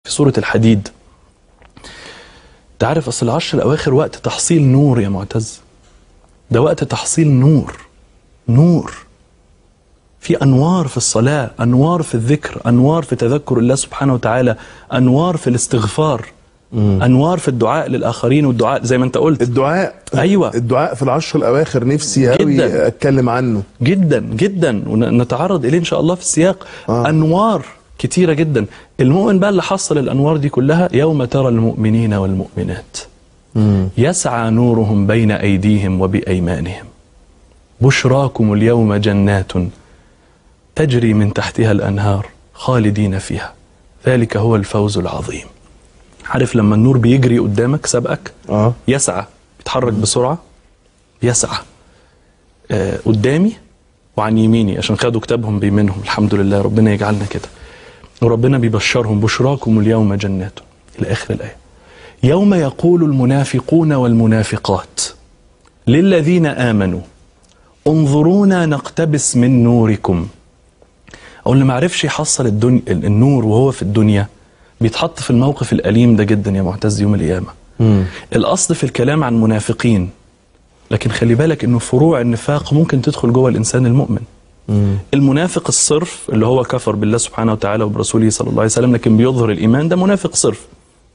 في سورة الحديد تعرف أصل العشر الأواخر وقت تحصيل نور يا معتز ده وقت تحصيل نور نور في أنوار في الصلاة أنوار في الذكر أنوار في تذكر الله سبحانه وتعالى أنوار في الاستغفار أنوار في الدعاء للآخرين والدعاء زي ما أنت قلت الدعاء أيوة. الدعاء في العشر الاواخر نفسي قوي جداً. اتكلم عنه جدا جدا ونتعرض إليه إن شاء الله في السياق آه. أنوار كتيرة جدا المؤمن بقى اللي حصل الأنوار دي كلها يوم ترى المؤمنين والمؤمنات يسعى نورهم بين أيديهم وبأيمانهم بشراكم اليوم جنات تجري من تحتها الأنهار خالدين فيها ذلك هو الفوز العظيم عارف لما النور بيجري قدامك سبقك اه يسعى بيتحرك بسرعة يسعى آه قدامي وعن يميني عشان خدوا كتابهم بيمينهم الحمد لله ربنا يجعلنا كده وربنا بيبشرهم بشراكم اليوم جنات إلى آخر الآية يوم يقول المنافقون والمنافقات للذين آمنوا انظرونا نقتبس من نوركم أو اللي ما عرفش يحصل الدنيا النور وهو في الدنيا بيتحط في الموقف الأليم ده جدا يا معتز يوم القيامة الأصل في الكلام عن منافقين لكن خلي بالك انه فروع النفاق ممكن تدخل جوه الانسان المؤمن المنافق الصرف اللي هو كفر بالله سبحانه وتعالى وبرسوله صلى الله عليه وسلم لكن بيظهر الايمان ده منافق صرف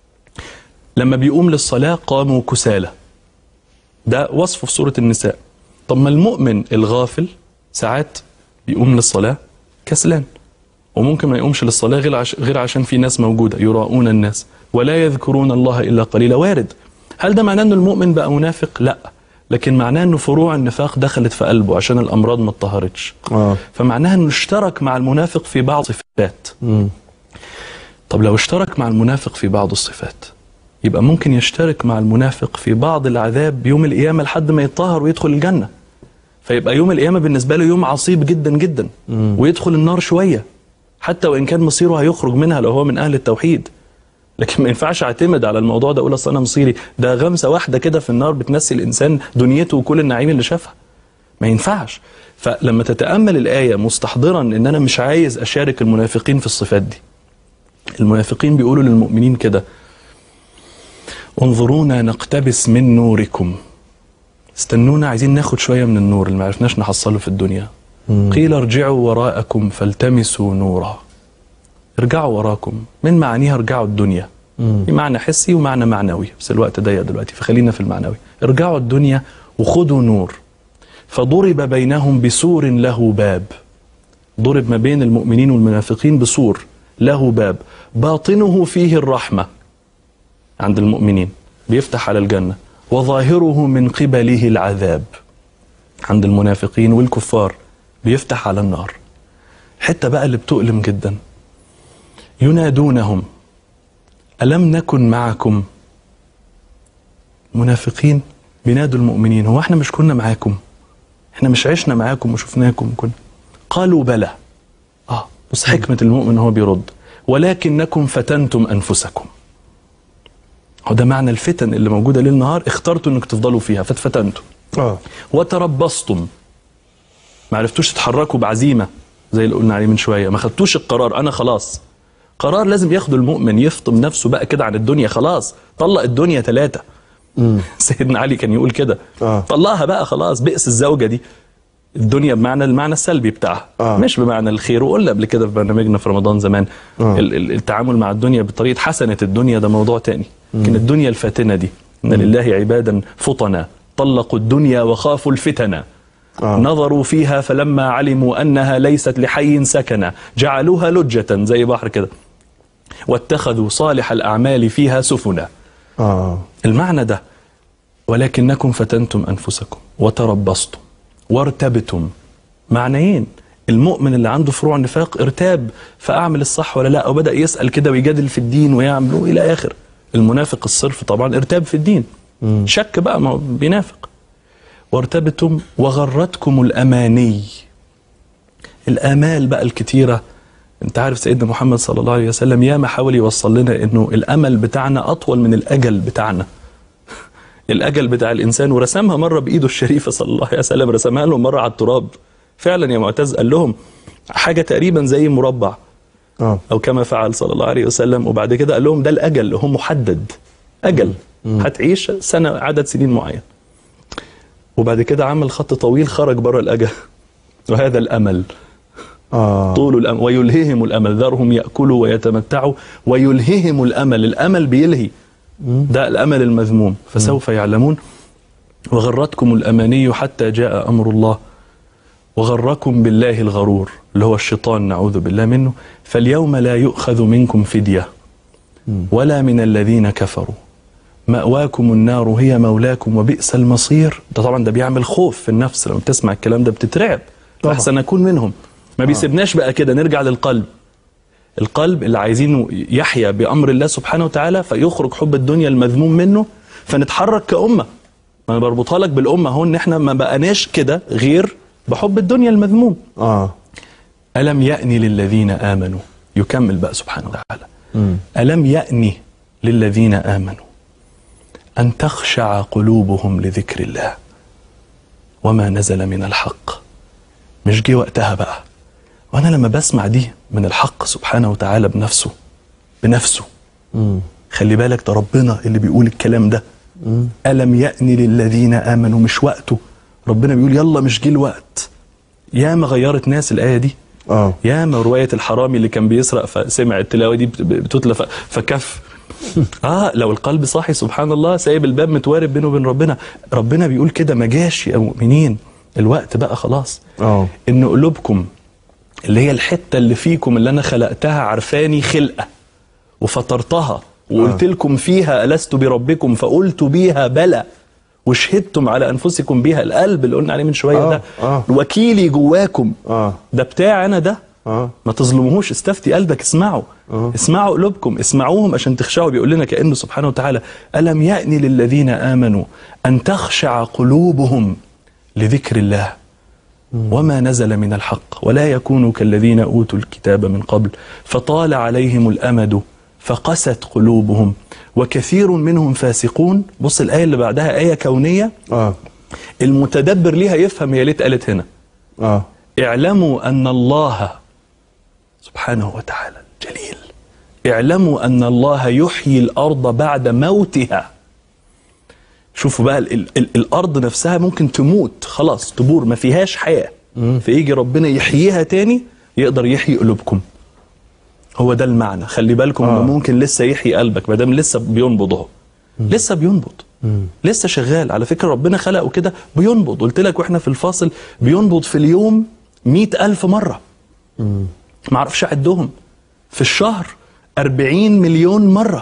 لما بيقوم للصلاه قاموا كسالى ده وصفه في سوره النساء طب ما المؤمن الغافل ساعات بيقوم للصلاه كسلان وممكن ما يقومش للصلاه غير عش... غير عشان في ناس موجوده يراؤون الناس ولا يذكرون الله الا قليلا وارد هل ده معناه ان المؤمن بقى منافق لا لكن معناه انه فروع النفاق دخلت في قلبه عشان الامراض ما اتطهرتش اه فمعناها انه اشترك مع المنافق في بعض الصفات طب لو اشترك مع المنافق في بعض الصفات يبقى ممكن يشترك مع المنافق في بعض العذاب يوم القيامة لحد ما يتطهر ويدخل الجنة فيبقى يوم القيامة بالنسبة له يوم عصيب جدا جدا ويدخل النار شوية حتى وإن كان مصيره هيخرج منها لو هو من أهل التوحيد لكن ما ينفعش اعتمد على الموضوع ده اقول اصل انا مصيري ده غمسه واحده كده في النار بتنسي الانسان دنيته وكل النعيم اللي شافها ما ينفعش فلما تتامل الايه مستحضرا ان انا مش عايز اشارك المنافقين في الصفات دي المنافقين بيقولوا للمؤمنين كده انظرونا نقتبس من نوركم استنونا عايزين ناخد شويه من النور اللي ما عرفناش نحصله في الدنيا قيل ارجعوا وراءكم فالتمسوا نورا ارجعوا وراكم من معانيها ارجعوا الدنيا في معنى حسي ومعنى معنوي بس الوقت ضيق دلوقتي فخلينا في المعنوي ارجعوا الدنيا وخذوا نور فضرب بينهم بسور له باب ضرب ما بين المؤمنين والمنافقين بسور له باب باطنه فيه الرحمة عند المؤمنين بيفتح على الجنة وظاهره من قبله العذاب عند المنافقين والكفار بيفتح على النار حتة بقى اللي بتؤلم جدا ينادونهم ألم نكن معكم منافقين بينادوا المؤمنين هو احنا مش كنا معاكم احنا مش عشنا معاكم وشفناكم كنا قالوا بلى اه بس حكمة المؤمن هو بيرد ولكنكم فتنتم أنفسكم هو ده معنى الفتن اللي موجودة ليل نهار اخترتوا انك تفضلوا فيها فاتفتنتم اه وتربصتم ما عرفتوش تتحركوا بعزيمه زي اللي قلنا عليه من شويه ما خدتوش القرار انا خلاص قرار لازم ياخده المؤمن يفطم نفسه بقى كده عن الدنيا خلاص طلق الدنيا ثلاثه سيدنا علي كان يقول كده آه. طلقها بقى خلاص بئس الزوجه دي الدنيا بمعنى المعنى السلبي بتاعها آه. مش بمعنى الخير وقلنا قبل كده في برنامجنا في رمضان زمان آه. ال- ال- التعامل مع الدنيا بطريقه حسنه الدنيا ده موضوع تاني لكن الدنيا الفاتنه دي ان لله عبادا فطنا طلقوا الدنيا وخافوا الفتنه آه. نظروا فيها فلما علموا انها ليست لحي سكنا جعلوها لجه زي بحر كده واتخذوا صالح الاعمال فيها سفنا اه المعنى ده ولكنكم فتنتم أنفسكم وتربصتم وارتبتم معنيين المؤمن اللي عنده فروع نفاق ارتاب فأعمل الصح ولا لا أو بدأ يسأل كده ويجادل في الدين ويعمل إلى آخر المنافق الصرف طبعا ارتاب في الدين شك بقى ما هو بينافق وارتبتم وغرتكم الأماني الآمال بقى الكتيرة انت عارف سيدنا محمد صلى الله عليه وسلم ياما حاول يوصل لنا انه الامل بتاعنا اطول من الاجل بتاعنا الاجل بتاع الانسان ورسمها مره بايده الشريفه صلى الله عليه وسلم رسمها لهم مره على التراب فعلا يا معتز قال لهم حاجه تقريبا زي مربع اه او كما فعل صلى الله عليه وسلم وبعد كده قال لهم ده الاجل هو محدد اجل هتعيش سنه عدد سنين معين وبعد كده عمل خط طويل خرج بره الاجل وهذا الامل اه طول الأمل ويلههم الأمل ذرهم يأكلوا ويتمتعوا ويلههم الأمل الأمل بيلهي ده الأمل المذموم فسوف يعلمون وغرتكم الأماني حتى جاء أمر الله وغركم بالله الغرور اللي هو الشيطان نعوذ بالله منه فاليوم لا يؤخذ منكم فدية ولا من الذين كفروا مأواكم النار هي مولاكم وبئس المصير ده طبعا ده بيعمل خوف في النفس لما بتسمع الكلام ده بتترعب طبعا. أحسن أكون منهم ما بيسيبناش بقى كده نرجع للقلب القلب اللي عايزينه يحيا بأمر الله سبحانه وتعالى فيخرج حب الدنيا المذموم منه فنتحرك كأمة ما أنا بربطها لك بالأمة هو إن إحنا ما بقناش كده غير بحب الدنيا المذموم اه ألم يأني للذين آمنوا يكمل بقى سبحانه وتعالى مم. ألم يأني للذين آمنوا أن تخشع قلوبهم لذكر الله وما نزل من الحق مش جه وقتها بقى وأنا لما بسمع دي من الحق سبحانه وتعالى بنفسه بنفسه مم. خلي بالك ده ربنا اللي بيقول الكلام ده ألم يأني للذين آمنوا مش وقته ربنا بيقول يلا مش جه الوقت ياما غيرت ناس الآية دي اه ياما رواية الحرامي اللي كان بيسرق فسمع التلاوة دي بت- بتتلى ف- فكف اه لو القلب صاحي سبحان الله سايب الباب متوارب بينه وبين ربنا ربنا بيقول كده ما جاش يا مؤمنين الوقت بقى خلاص اه ان قلوبكم اللي هي الحتة اللي فيكم اللي انا خلقتها عرفاني خلقة وفطرتها وقلت لكم فيها ألست بربكم فقلت بيها بلى وشهدتم على أنفسكم بيها القلب اللي قلنا عليه من شوية آه، ده آه. وكيلي جواكم اه ده بتاعي أنا ده اه ما تظلموهوش استفتي قلبك اسمعوا آه. اسمعوا قلوبكم اسمعوهم عشان تخشعوا بيقول لنا كأنه سبحانه وتعالى ألم يأني للذين آمنوا أن تخشع قلوبهم لذكر الله وما نزل من الحق ولا يكونوا كالذين أوتوا الكتاب من قبل فطال عليهم الأمد فقست قلوبهم وكثير منهم فاسقون بص الآية اللي بعدها آية كونية اه المتدبر ليها يفهم هي ليه اتقالت هنا اه اعلموا أن الله سبحانه وتعالى الجليل اعلموا أن الله يحيي الأرض بعد موتها شوفوا بقى ال ال ال الأرض نفسها ممكن تموت خلاص تبور ما فيهاش حياة فيجي ربنا يحييها تاني يقدر يحيي قلوبكم هو ده المعنى خلي بالكم آه. انه ممكن لسه يحيي قلبك ما دام لسه بينبض اهو لسه بينبض لسه شغال على فكرة ربنا خلقه كده بينبض قلت لك واحنا في الفاصل بينبض في اليوم مئة ألف مرة ما اعرفش اعدهم في الشهر 40 مليون مرة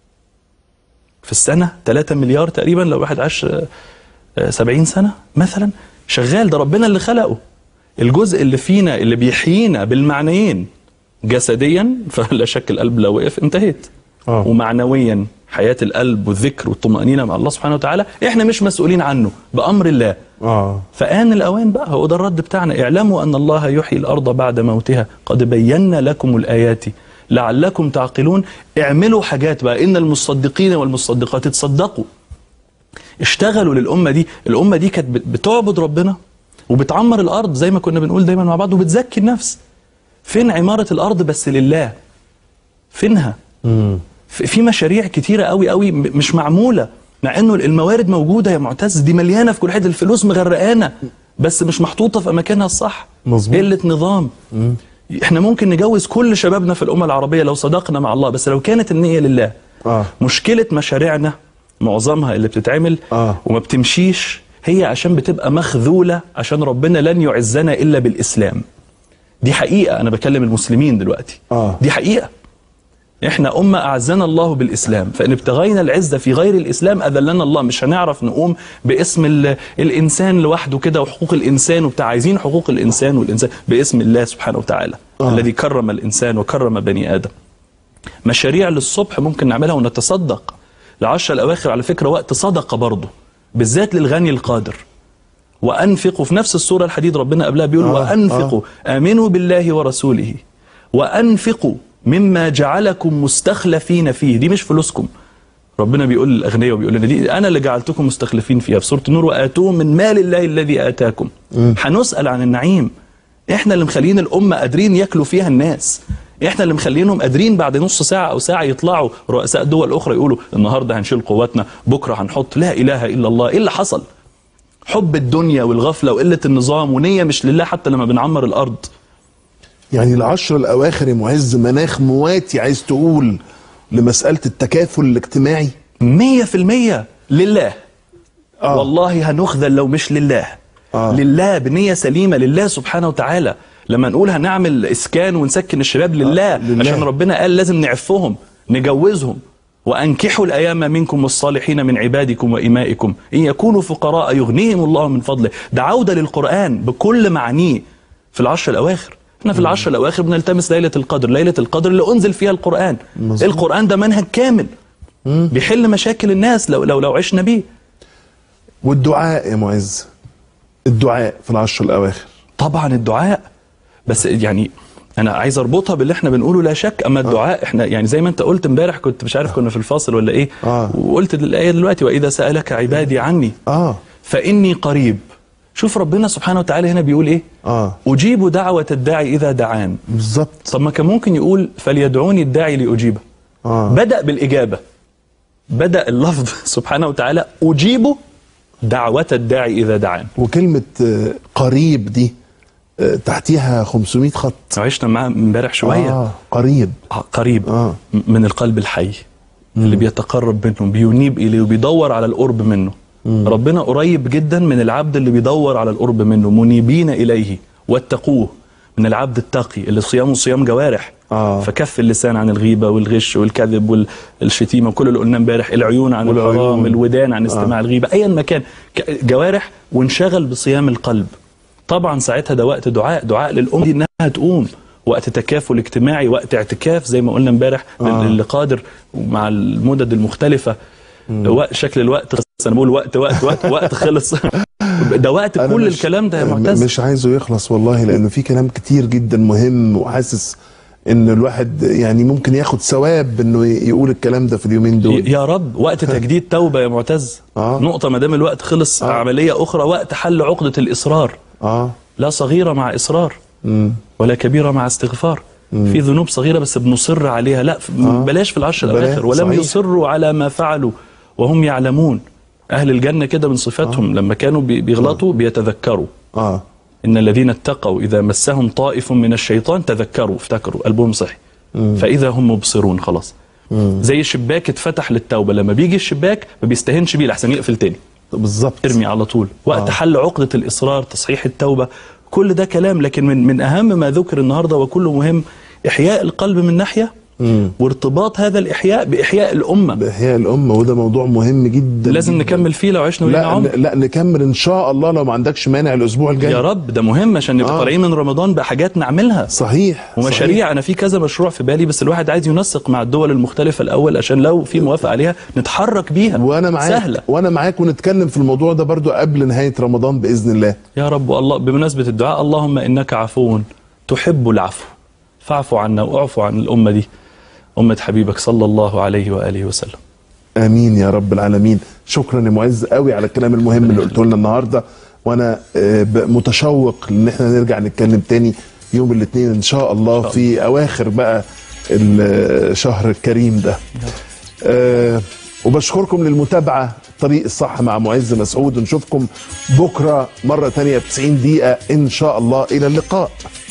في السنة 3 مليار تقريبا لو واحد عاش آه، آه، 70 سنة مثلا شغال ده ربنا اللي خلقه الجزء اللي فينا اللي بيحيينا بالمعنيين جسديا فلا شك القلب لو وقف انتهيت آه. ومعنويا حياة القلب والذكر والطمأنينة مع الله سبحانه وتعالى احنا مش مسؤولين عنه بأمر الله اه فآن الأوان بقى هو ده الرد بتاعنا اعلموا أن الله يحيي الأرض بعد موتها قد بينا لكم الآيات لعلكم تعقلون اعملوا حاجات بقى إن المصدقين والمصدقات تصدقوا اشتغلوا للأمة دي الأمة دي كانت بت- بتعبد ربنا وبتعمر الأرض زي ما كنا بنقول دايما مع بعض وبتزكي النفس فين عمارة الأرض بس لله فينها امم في في مشاريع كتيرة قوي قوي م- مش معمولة مع انه الموارد موجودة يا معتز دي مليانة في كل حته الفلوس مغرقانة بس مش محطوطة في اماكنها الصح مظبوط. قلة نظام احنا ممكن نجوز كل شبابنا في الامة العربية لو صدقنا مع الله بس لو كانت النية لله اه مشكلة مشاريعنا معظمها اللي بتتعمل آه. وما بتمشيش هي عشان بتبقى مخذولة عشان ربنا لن يعزنا إلا بالإسلام دي حقيقة أنا بكلم المسلمين دلوقتي آه. دي حقيقة احنا أمة أعزنا الله بالإسلام فإن ابتغينا العزة في غير الإسلام أذلنا الله مش هنعرف نقوم باسم ال- الإنسان لوحده كده وحقوق الإنسان وبتاع عايزين حقوق الإنسان والإنسان باسم الله سبحانه وتعالى آه. الذي كرم الإنسان وكرم بني آدم مشاريع للصبح ممكن نعملها ونتصدق العشرة الأواخر على فكرة وقت صدقة برضه بالذات للغني القادر وأنفقوا في نفس السورة الحديد ربنا قبلها بيقول آه، وأنفقوا آمنوا بالله ورسوله وأنفقوا مما جعلكم مستخلفين فيه دي مش فلوسكم ربنا بيقول للأغنياء وبيقول لنا دي أنا اللي جعلتكم مستخلفين فيها في سورة النور وآتوهم من مال الله الذي آتاكم هنسأل عن النعيم إحنا اللي مخلين الأمة قادرين ياكلوا فيها الناس احنا اللي مخلينهم قادرين بعد نص ساعه او ساعه يطلعوا رؤساء دول اخرى يقولوا النهارده هنشيل قواتنا بكره هنحط لا اله الا الله ايه اللي حصل حب الدنيا والغفله وقله النظام ونيه مش لله حتى لما بنعمر الارض يعني العشر الاواخر يا معز مناخ مواتي عايز تقول لمساله التكافل الاجتماعي مية في المية لله آه. والله هنخذل لو مش لله آه. لله بنية سليمة لله سبحانه وتعالى لما نقول هنعمل إسكان ونسكن الشباب لله, لله. عشان ربنا قال لازم نعفهم نجوزهم وأنكحوا الأيام منكم والصالحين من عبادكم وإمائكم إن يكونوا فقراء يغنيهم الله من فضله ده عودة للقرآن بكل معانيه في العشر الأواخر احنا في العشر الأواخر بنلتمس ليلة القدر ليلة القدر اللي أنزل فيها القرآن مظبوط. القرآن ده منهج كامل بيحل مشاكل الناس لو لو لو عشنا بيه والدعاء يا معز الدعاء في العشر الاواخر طبعا الدعاء بس يعني انا عايز اربطها باللي احنا بنقوله لا شك اما الدعاء احنا يعني زي ما انت قلت امبارح كنت مش عارف كنا في الفاصل ولا ايه آه. وقلت الايه دلوقتي واذا سالك عبادي عني اه فاني قريب شوف ربنا سبحانه وتعالى هنا بيقول ايه اه اجيب دعوه الداعي اذا دعان بالظبط طب ما كان ممكن يقول فليدعوني الداعي لاجيبه اه بدأ بالإجابة بدأ اللفظ سبحانه وتعالى أجيب دعوة الداعي إذا دعان وكلمه آه، قريب دي آه، تحتيها 500 خط عشنا معاه امبارح شوية اه قريب قريب آه. م- من القلب الحي اللي بيتقرب منه بينيب إليه وبيدور على القرب منه ربنا قريب جدا من العبد اللي بيدور على القرب منه منيبين إليه واتقوه من العبد التقي اللي صيامه صيام جوارح آه. فكف اللسان عن الغيبة والغش والكذب والشتيمة وكل اللي قلناه امبارح العيون عن والعيون. الحرام الودان عن استماع الغيبة أيا ما كان ك- جوارح وانشغل بصيام القلب طبعا ساعتها ده وقت دعاء دعاء للأم دي إنها تقوم وقت تكافل اجتماعي وقت اعتكاف زي ما قلنا امبارح آه. اللي قادر مع المدد المختلفة وقت شكل الوقت خلص انا بقول وقت وقت وقت وقت خلص ده وقت أنا كل مش- الكلام ده يا م- معتز مش عايزه يخلص والله لانه في كلام كتير جدا مهم وحاسس ان الواحد يعني ممكن ياخد ثواب انه ي- يقول الكلام ده في اليومين دول يا رب وقت تجديد توبة يا معتز آه. نقطة ما دام الوقت خلص آه. عملية أخرى وقت حل عقدة الإصرار اه لا صغيرة مع إصرار امم ولا كبيرة مع استغفار في ذنوب صغيرة بس بنصر عليها لا في- آه. بلاش في العشر بلاش، الأواخر ولم صحيح. يصروا على ما فعلوا وهم يعلمون أهل الجنة كده من صفاتهم لما كانوا بي- بيغلطوا بيتذكروا اه إن الذين اتقوا إذا مسهم طائف من الشيطان تذكروا افتكروا قلبهم صحي فإذا هم مبصرون خلاص زي شباك اتفتح للتوبة لما بيجي الشباك ما بيستهنش بيه لحسن يقفل تاني بالظبط ارمي على طول وقت آه. حل عقدة الإصرار تصحيح التوبة كل ده كلام لكن من, من أهم ما ذكر النهاردة وكله مهم إحياء القلب من ناحية وارتباط هذا الإحياء بإحياء الأمة بإحياء الأمة وده موضوع مهم جدا لازم جداً. نكمل فيه لو عشنا ولينا لا عمر ن- لا نكمل ان شاء الله لو ما عندكش مانع الاسبوع الجاي يا رب ده مهم عشان نبقى آه. طالعين من رمضان بحاجات نعملها صحيح ومشاريع انا في كذا مشروع في بالي بس الواحد عايز ينسق مع الدول المختلفه الاول عشان لو في موافقه عليها نتحرك بيها وانا معاك سهله وانا معاك ونتكلم في الموضوع ده برضو قبل نهايه رمضان باذن الله يا رب والله بمناسبه الدعاء اللهم انك عفو تحب العفو فاعف عنا واعف عن الامه دي امه حبيبك صلى الله عليه واله وسلم امين يا رب العالمين شكرا يا معز قوي على الكلام المهم اللي قلته لنا النهارده وانا آه، ب- متشوق ان احنا نرجع نتكلم تاني يوم الاثنين ان شاء الله في اواخر بقى الشهر الكريم ده آه، وبشكركم للمتابعه الطريق الصح مع معز مسعود ونشوفكم بكره مره تانية ب 90 دقيقه ان شاء الله الى اللقاء